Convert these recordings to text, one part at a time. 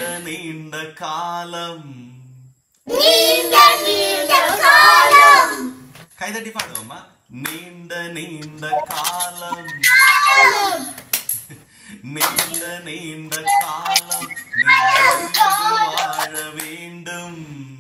நீண்ட காலம் நீண்ட நீண்ட காலம் கைதட்டி பாடுவோமா நீண்ட நீண்ட காலம் நீண்ட நீண்ட காலம் நீண்டு வாழ வேண்டும்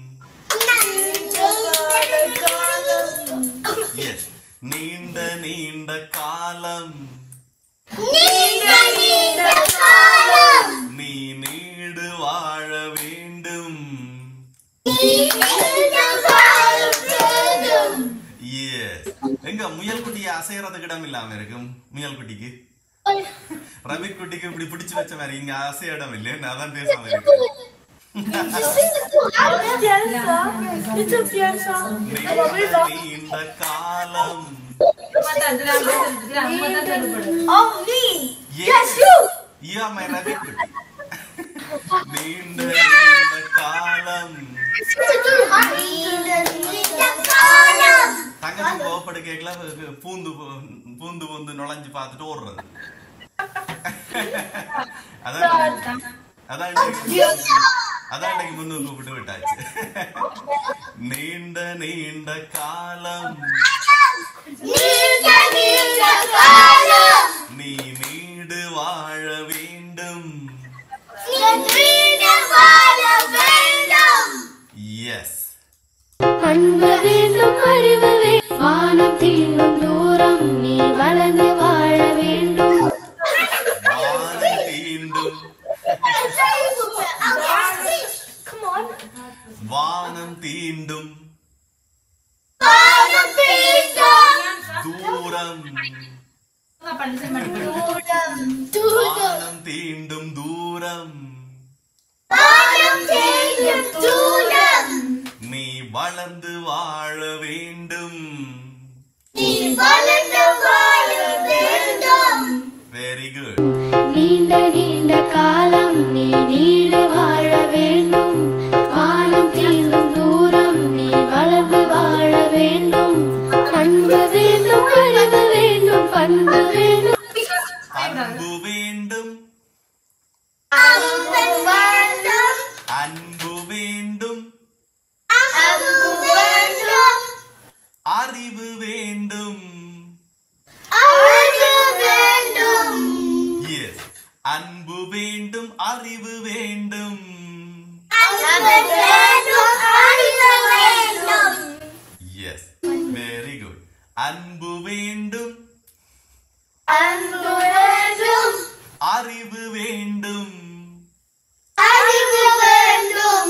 எஸ் நீண்ட நீண்ட காலம் நீண்ட நீண்ட காலம் நீ நீடு வாழ வேண்டும் நீண்ட காலம் வேண்டும் எஸ் எங்க முயல் குட்டியை அசையறதுக்கு இடம் இல்லாம இருக்கும் முயல் குட்டிக்கு ரவி குட்டிக்கு இப்படி பிடிச்சு வச்ச மாதிரி இங்க அசைய இடம் இல்லையே நான் தான் பேசாம இருக்கேன் Itu biasa. நீண்ட நீண்ட காலம் Oh, me. Yes, you. You are my rabbit குட்டி நீண்ட நீண்ட காலம் நீண்ட நீண்ட காலம் தங்கச்சி கோவப்படு கேட்கல பூந்து பூந்து பூந்து நுழைஞ்சு பார்த்துட்டு ஓடுறது அதான் அதான் இன்னைக்கு- அதான் இன்னைக்கு முன்னு கூப்பிட்டு விட்டாச்சு நீண்ட நீண்ட காலம் நீண்ட நீண்ட காலம் நீ நீடு வாழ வேண்டும் நீண்ட வாழ வேண்டும் எஸ் அன்பு வேண்டும் அறிவு வேண்டும் வானம் தீண்டும் தூரம் நீ வளர்ந்து வாழ வேண்டும் வானம் தீண்டும் Come on. வானம் தீண்டும் வானம் தீண்டும் தூரம் தூரம் வானம் தீண்டும் தூரம் வானம் தீண்டும் தூரம் நீ வளர்ந்து வாழ வேண்டும் நீ வளர்ந்து வாழ வேண்டும் வெரி குட் நீண்ட நீண்ட காலம் நீ நீடு வாழ வேண்டும் வானம் தீண்டும் தூரம் நீ வளர்ந்து வாழ வேண்டும் அன்பு வேண்டும் அறிவு வேண்டும் பண்பு வேண்டும் அன்பு வேண்டும் அன்பு வேண்டும் அன்பு வேண்டும் அன்பு வேண்டும் அறிவு வேண்டும் அறிவு வேண்டும் எஸ் அன்பு வேண்டும் அறிவு வேண்டும் அன்பு வேண்டும் அறிவு வேண்டும் எஸ் வெரி குட் அன்பு வேண்டும் அன்பு வேண்டும் அறிவு வேண்டும் அறிவு வேண்டும்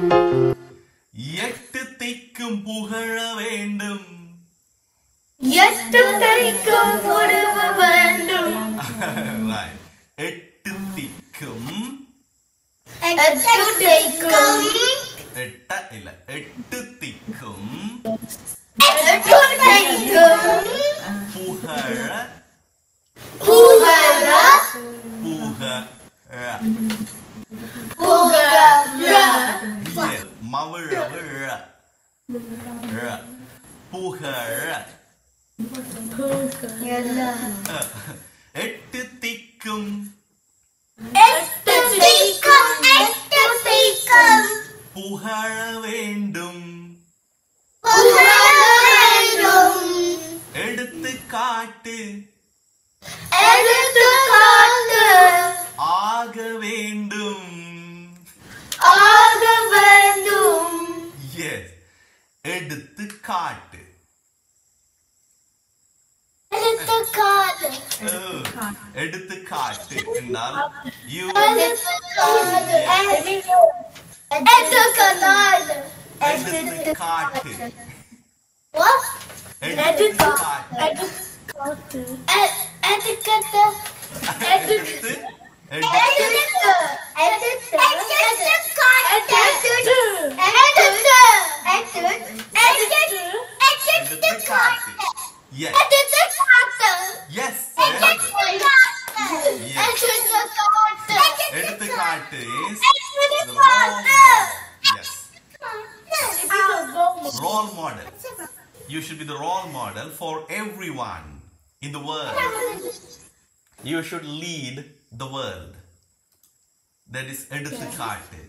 எட்டு திக்கும் புகழ வேண்டும் எட்டு தைக்கும் உறவு வேண்டும் Right. எட்டு திக்கும் எட்டு தைக்கும் எட்ட இல்ல எட்டு திக்கும் எட்டு தைக்கும் புகழ புகழ புக புகழ மவிழ விழ ழ. புகழ எட்டு திக்கும் எட்டு தைக்கும் எட்டு தைக்கும் புகழ வேண்டும் புகழ வேண்டும் எடுத்து காட்டு எடுத்து காட்டு ஆக வேண்டும் ஆக வேண்டும் எஸ் எடுத்து காட்டு எடுத்து காட்டு Oh, எடுத்து காட்டு என்றால் யூ எடுத்து காட்டு எடுத்து காட்டு எடுத்து காட்டு What? எடுத்து காட்டு Educate. Educate. எடுத்து எடுத்து எடுத்து காட்டு எஸ் எஸ் எடுத்து காட்டு is the role model. Yes. Role model. You should be the role model for everyone in the world. You should lead the world. That is எடுத்து காட்டு